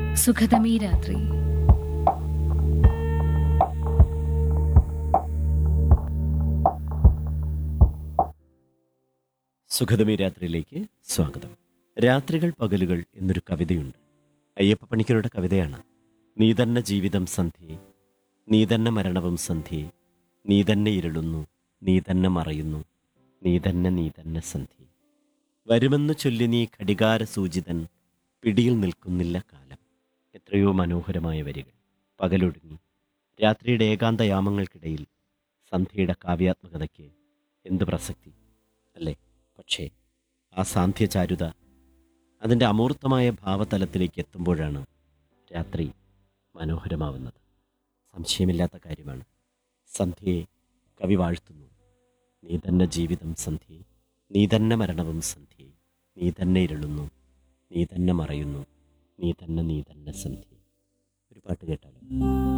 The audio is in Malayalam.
സുഖതമീ രാത്രി സുഖതമി രാത്രിയിലേക്ക് സ്വാഗതം രാത്രികൾ പകലുകൾ എന്നൊരു കവിതയുണ്ട് അയ്യപ്പ പണിക്കരുടെ കവിതയാണ് നീ തന്നെ ജീവിതം സന്ധ്യേ നീ തന്നെ മരണവും സന്ധ്യേ നീ തന്നെ ഇരുളുന്നു നീ തന്നെ മറയുന്നു നീ തന്നെ നീ തന്നെ സന്ധ്യേ വരുമെന്ന് ചൊല്ലി നീ ഘടികാര സൂചിതൻ പിടിയിൽ നിൽക്കുന്നില്ല കാലം എത്രയോ മനോഹരമായ വരികൾ പകലൊടുങ്ങി രാത്രിയുടെ ഏകാന്തയാമങ്ങൾക്കിടയിൽ സന്ധ്യയുടെ കാവ്യാത്മകതയ്ക്ക് എന്ത് പ്രസക്തി അല്ലേ പക്ഷേ ആ സാന്ധ്യചാരുത അതിൻ്റെ അമൂർത്തമായ ഭാവതലത്തിലേക്ക് എത്തുമ്പോഴാണ് രാത്രി മനോഹരമാവുന്നത് സംശയമില്ലാത്ത കാര്യമാണ് സന്ധ്യയെ കവി വാഴ്ത്തുന്നു നീ തന്നെ ജീവിതം സന്ധ്യയെ നീ തന്നെ മരണവും സന്ധ്യയെ നീ തന്നെ ഇരുളുന്നു നീ തന്നെ മറയുന്നു നീ തന്നെ നീ തന്നെ സന്ധ്യയെ ഒരു പാട്ട് കേട്ടാലോ